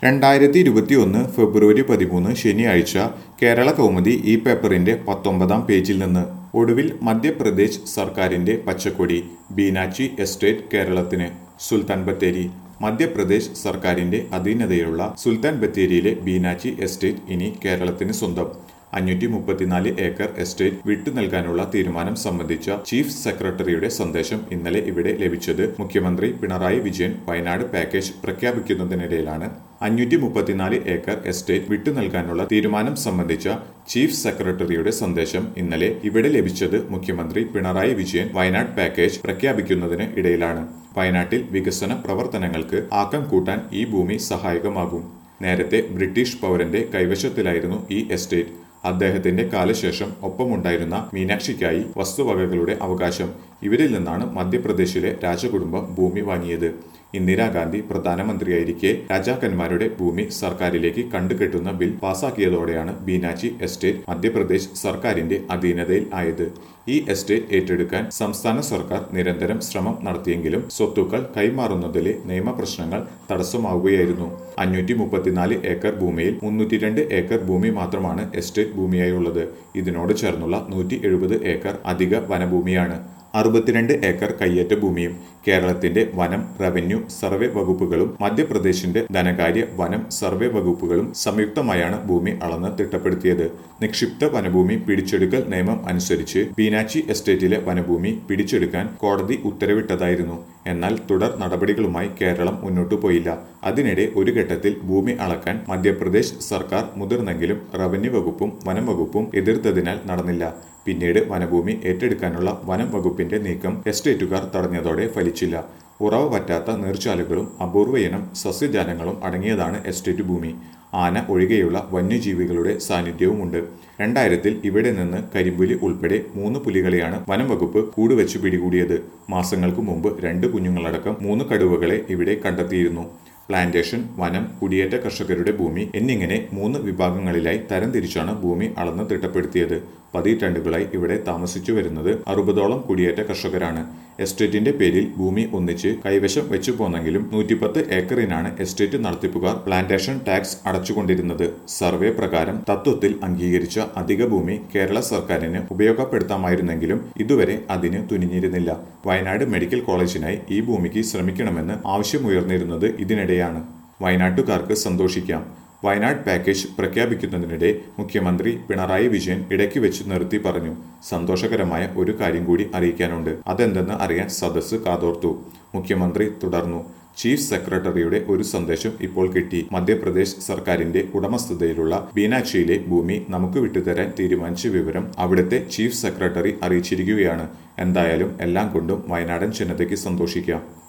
രണ്ടായിരത്തി ഇരുപത്തിയൊന്ന് ഫെബ്രുവരി പതിമൂന്ന് ശനിയാഴ്ച കേരള കൗമുദി ഈ പേപ്പറിന്റെ പത്തൊമ്പതാം പേജിൽ നിന്ന് ഒടുവിൽ മധ്യപ്രദേശ് സർക്കാരിന്റെ പച്ചക്കൊടി ബീനാച്ചി എസ്റ്റേറ്റ് കേരളത്തിന് സുൽത്താൻ ബത്തേരി മധ്യപ്രദേശ് സർക്കാരിന്റെ അധീനതയിലുള്ള സുൽത്താൻ ബത്തേരിയിലെ ബീനാച്ചി എസ്റ്റേറ്റ് ഇനി കേരളത്തിന് സ്വന്തം അഞ്ഞൂറ്റി മുപ്പത്തിനാല് ഏക്കർ എസ്റ്റേറ്റ് വിട്ടു നൽകാനുള്ള തീരുമാനം സംബന്ധിച്ച ചീഫ് സെക്രട്ടറിയുടെ സന്ദേശം ഇന്നലെ ഇവിടെ ലഭിച്ചത് മുഖ്യമന്ത്രി പിണറായി വിജയൻ വയനാട് പാക്കേജ് പ്രഖ്യാപിക്കുന്നതിനിടയിലാണ് അഞ്ഞൂറ്റി മുപ്പത്തിനാല് ഏക്കർ എസ്റ്റേറ്റ് വിട്ടു നൽകാനുള്ള തീരുമാനം സംബന്ധിച്ച ചീഫ് സെക്രട്ടറിയുടെ സന്ദേശം ഇന്നലെ ഇവിടെ ലഭിച്ചത് മുഖ്യമന്ത്രി പിണറായി വിജയൻ വയനാട് പാക്കേജ് പ്രഖ്യാപിക്കുന്നതിന് ഇടയിലാണ് വയനാട്ടിൽ വികസന പ്രവർത്തനങ്ങൾക്ക് ആക്കം കൂട്ടാൻ ഈ ഭൂമി സഹായകമാകും നേരത്തെ ബ്രിട്ടീഷ് പൗരന്റെ കൈവശത്തിലായിരുന്നു ഈ എസ്റ്റേറ്റ് അദ്ദേഹത്തിന്റെ കാലശേഷം ഒപ്പമുണ്ടായിരുന്ന മീനാക്ഷിക്കായി വസ്തുവകകളുടെ അവകാശം ഇവരിൽ നിന്നാണ് മധ്യപ്രദേശിലെ രാജകുടുംബം ഭൂമി വാങ്ങിയത് ഇന്ദിരാഗാന്ധി പ്രധാനമന്ത്രിയായിരിക്കെ രാജാക്കന്മാരുടെ ഭൂമി സർക്കാരിലേക്ക് കണ്ടുകെട്ടുന്ന ബിൽ പാസാക്കിയതോടെയാണ് ബീനാച്ചി എസ്റ്റേറ്റ് മധ്യപ്രദേശ് സർക്കാരിന്റെ അധീനതയിൽ ആയത് ഈ എസ്റ്റേറ്റ് ഏറ്റെടുക്കാൻ സംസ്ഥാന സർക്കാർ നിരന്തരം ശ്രമം നടത്തിയെങ്കിലും സ്വത്തുക്കൾ കൈമാറുന്നതിലെ നിയമപ്രശ്നങ്ങൾ തടസ്സമാവുകയായിരുന്നു അഞ്ഞൂറ്റി മുപ്പത്തിനാല് ഏക്കർ ഭൂമിയിൽ മുന്നൂറ്റി രണ്ട് ഏക്കർ ഭൂമി മാത്രമാണ് എസ്റ്റേറ്റ് ഭൂമിയായുള്ളത് ഇതിനോട് ചേർന്നുള്ള നൂറ്റി എഴുപത് ഏക്കർ അധിക വനഭൂമിയാണ് അറുപത്തിരണ്ട് ഏക്കർ കയ്യേറ്റ ഭൂമിയും കേരളത്തിന്റെ വനം റവന്യൂ സർവേ വകുപ്പുകളും മധ്യപ്രദേശിന്റെ ധനകാര്യ വനം സർവേ വകുപ്പുകളും സംയുക്തമായാണ് ഭൂമി അളന്ന് തിട്ടപ്പെടുത്തിയത് നിക്ഷിപ്ത വനഭൂമി പിടിച്ചെടുക്കൽ നിയമം അനുസരിച്ച് ബീനാച്ചി എസ്റ്റേറ്റിലെ വനഭൂമി പിടിച്ചെടുക്കാൻ കോടതി ഉത്തരവിട്ടതായിരുന്നു എന്നാൽ തുടർ നടപടികളുമായി കേരളം മുന്നോട്ടു പോയില്ല അതിനിടെ ഒരു ഘട്ടത്തിൽ ഭൂമി അളക്കാൻ മധ്യപ്രദേശ് സർക്കാർ മുതിർന്നെങ്കിലും റവന്യൂ വകുപ്പും വനം വകുപ്പും എതിർത്തതിനാൽ നടന്നില്ല പിന്നീട് വനഭൂമി ഏറ്റെടുക്കാനുള്ള വനം വകുപ്പിന്റെ നീക്കം എസ്റ്റേറ്റുകാർ തടഞ്ഞതോടെ ഫലിച്ചില്ല ഉറവ പറ്റാത്ത നീർച്ചാലുകളും അപൂർവ ഇനം സസ്യജാലങ്ങളും അടങ്ങിയതാണ് എസ്റ്റേറ്റ് ഭൂമി ആന ഒഴികെയുള്ള വന്യജീവികളുടെ സാന്നിധ്യവുമുണ്ട് രണ്ടായിരത്തിൽ ഇവിടെ നിന്ന് കരിമ്പുലി ഉൾപ്പെടെ മൂന്ന് പുലികളെയാണ് വനം വകുപ്പ് കൂടുവെച്ച് പിടികൂടിയത് മാസങ്ങൾക്ക് മുമ്പ് രണ്ട് കുഞ്ഞുങ്ങളടക്കം മൂന്ന് കടുവകളെ ഇവിടെ കണ്ടെത്തിയിരുന്നു പ്ലാന്റേഷൻ വനം കുടിയേറ്റ കർഷകരുടെ ഭൂമി എന്നിങ്ങനെ മൂന്ന് വിഭാഗങ്ങളിലായി തരംതിരിച്ചാണ് ഭൂമി അളന്ന് തിട്ടപ്പെടുത്തിയത് പതിറ്റാണ്ടുകളായി ഇവിടെ താമസിച്ചു വരുന്നത് അറുപതോളം കുടിയേറ്റ കർഷകരാണ് എസ്റ്റേറ്റിന്റെ പേരിൽ ഭൂമി ഒന്നിച്ച് കൈവശം വെച്ചു പോന്നെങ്കിലും നൂറ്റിപ്പത്ത് ഏക്കറിനാണ് എസ്റ്റേറ്റ് നടത്തിപ്പുകാർ പ്ലാന്റേഷൻ ടാക്സ് അടച്ചുകൊണ്ടിരുന്നത് സർവേ പ്രകാരം തത്വത്തിൽ അംഗീകരിച്ച അധിക ഭൂമി കേരള സർക്കാരിന് ഉപയോഗപ്പെടുത്താമായിരുന്നെങ്കിലും ഇതുവരെ അതിന് തുനിഞ്ഞിരുന്നില്ല വയനാട് മെഡിക്കൽ കോളേജിനായി ഈ ഭൂമിക്ക് ശ്രമിക്കണമെന്ന് ആവശ്യമുയർന്നിരുന്നത് ഇതിനിടെയാണ് വയനാട്ടുകാർക്ക് സന്തോഷിക്കാം വയനാട് പാക്കേജ് പ്രഖ്യാപിക്കുന്നതിനിടെ മുഖ്യമന്ത്രി പിണറായി വിജയൻ ഇടയ്ക്ക് വെച്ച് നിർത്തി പറഞ്ഞു സന്തോഷകരമായ ഒരു കാര്യം കൂടി അറിയിക്കാനുണ്ട് അതെന്തെന്ന് അറിയാൻ സദസ്സ് കാതോർത്തു മുഖ്യമന്ത്രി തുടർന്നു ചീഫ് സെക്രട്ടറിയുടെ ഒരു സന്ദേശം ഇപ്പോൾ കിട്ടി മധ്യപ്രദേശ് സർക്കാരിന്റെ ഉടമസ്ഥതയിലുള്ള ബീനാക്ഷിയിലെ ഭൂമി നമുക്ക് വിട്ടുതരാൻ തീരുമാനിച്ച വിവരം അവിടുത്തെ ചീഫ് സെക്രട്ടറി അറിയിച്ചിരിക്കുകയാണ് എന്തായാലും എല്ലാം കൊണ്ടും വയനാടൻ ജനതയ്ക്ക് സന്തോഷിക്കാം